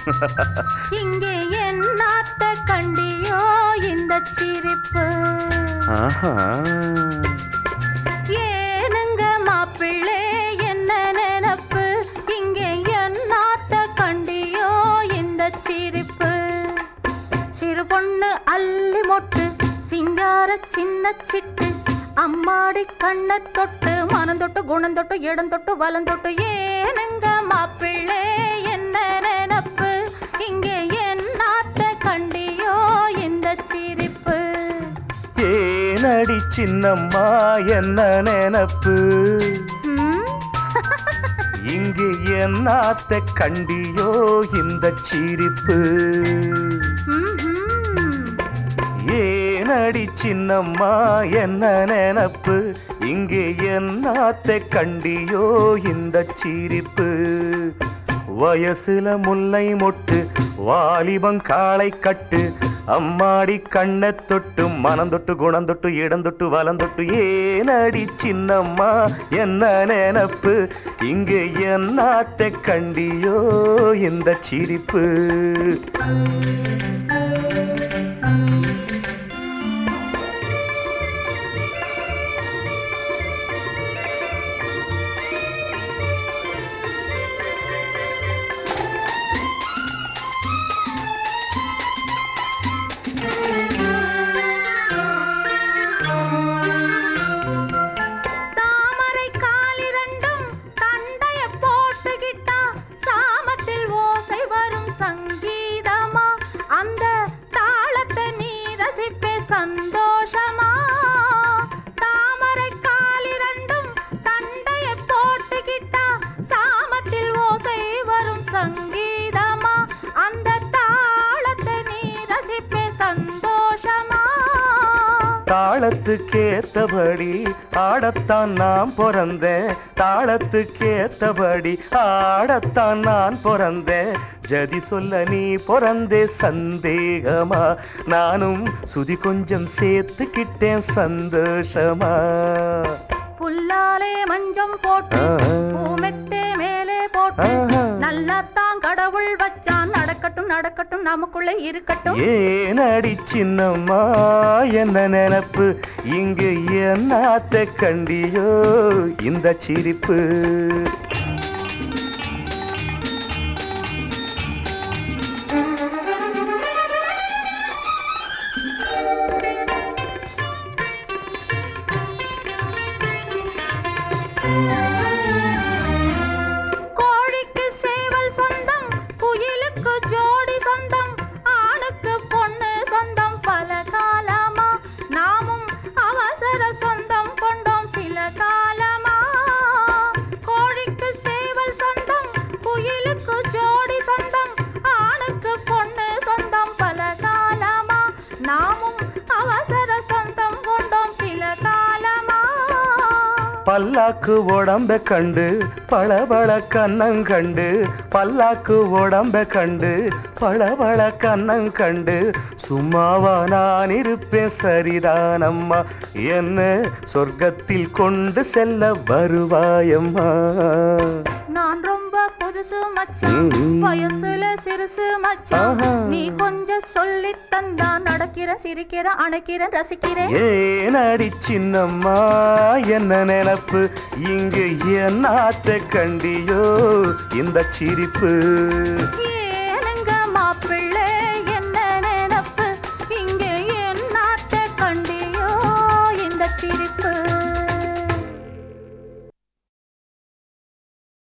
இங்கே என்னாத்த கண்டியோ இந்த சிரிப்பு ஆஹா ஏனுங்க மாப்பிள்ளை என்ன நினப்பு இங்கே என்னாத்த கண்டியோ இந்த சிரிப்பு சிறு பொண்ணு அள்ளி மொட்டு சிங்கார சின்ன சிட்டு அம்மாடி கண்ணை தொட்டு மனம் தொட்டு குணம் தொட்டு இடம் தொட்டு வலம் தொட்டு ஏனுங்க மாப்பிள்ளை என்ன நினப்பு இங்கே என்னாத்த கண்டியோ இந்த சிரிப்பு ஏனடி சின்னம்மா என்ன நினப்பு ம்? இங்கு என்னாத்த கண்டியோ இந்த சிரிப்பு ம்ஹும். ஏனடி சின்னம்மா என்ன நினப்பு இங்கே என்னாத்த கண்டியோ இந்த சிரிப்பு வயசுல முல்லை மொட்டு வாலிபம் காளை கட்டு அம்மாடி கண்ணை தொட்டு மனம் தொட்டு குணம் தொட்டு இடம் தொட்டு வலம் தொட்டு ஏனடி சின்னம்மா என்ன நினப்பு இங்கே என்னாத்த கண்டியோ இந்த சிரிப்பு தாமரை காலிரண்டும் தண்டைய போட்டுக்கிட்டா சாமத்தில் ஓசை வரும் சங்கீதமா அந்த தாளத்தை நீ ரசிப்பே சந்தோஷமா தாமரை காலிரண்டும் தண்டைய போட்டுக்கிட்டா சாமத்தில் ஓசை வரும் சங்கீதமா அந்த தாளத்தை நீ ரசிப்பே சந்தோஷமா தாளத்துக்கேத்தபடி ஆடத்தான் நான் பிறந்தேன் தாளத்துக்கேத்தபடி ஆடத்தான் நான் பிறந்தேன் ஜதி சொல்ல நீ பிறந்தே சந்தேகமா நானும் சுதி கொஞ்சம் சேர்த்துக்கிட்டேன் சந்தோஷமா புல்லாலே மஞ்சம் போட்டு ஆஹா. பூமெத்தே மேலே போட்டு ஆஹா. நல்லாத்தான் கடவுள் வச்சான் நடக்கட்டும் நடக்கட்டும் நமக்குள்ள இருக்கட்டும் ஏனடி சின்னம்மா என்ன நினப்பு இங்கு என்னாத்த கண்டியோ இந்த சிரிப்பு கோழிக்கு சேவல் சொந்தம் குயிலுக்கு ஜோடி சொந்தம் ஆணுக்கு பொண்ணு சொந்தம் பல காலமா நாமும் அவசர சொந்தம் கொண்டோம் சில காலமா கோழிக்கு சேவல் சொந்தம் குயிலுக்கு ஜோடி சொந்தம் ஆணுக்கு பொண்ணு சொந்தம் பல காலமா நாமும் அவசர சொந்தம் கொண்டோம் சில காலமா பல்லாக்கு உடம்ப கண்டு பளபள கண்ணங்கண்டு பல்லாக்கு உடம்ப கண்டு பளபள கண்ணங்கண்டு சும்மாவா நான் இருப்பேன் சரிதானம்மா என்ன சொர்க்கத்தில் கொண்டு செல்ல வருவாயம்மா நான் ரொம்ப புதுசு மச்சான் ம்ம். வயசுல சிறுசு மச்சான் ஆஹா. நீ கொஞ்சம் சொல்லி தந்தா நடக்கிற சிரிக்கிற அணைக்கிற ரசிக்கிறேன் ஏனடி சின்னம்மா என்ன நினப்பு இங்கு என்னாத்த கண்டியோ இந்த சிரிப்பு ஏனுங்க மாப்பிள்ளை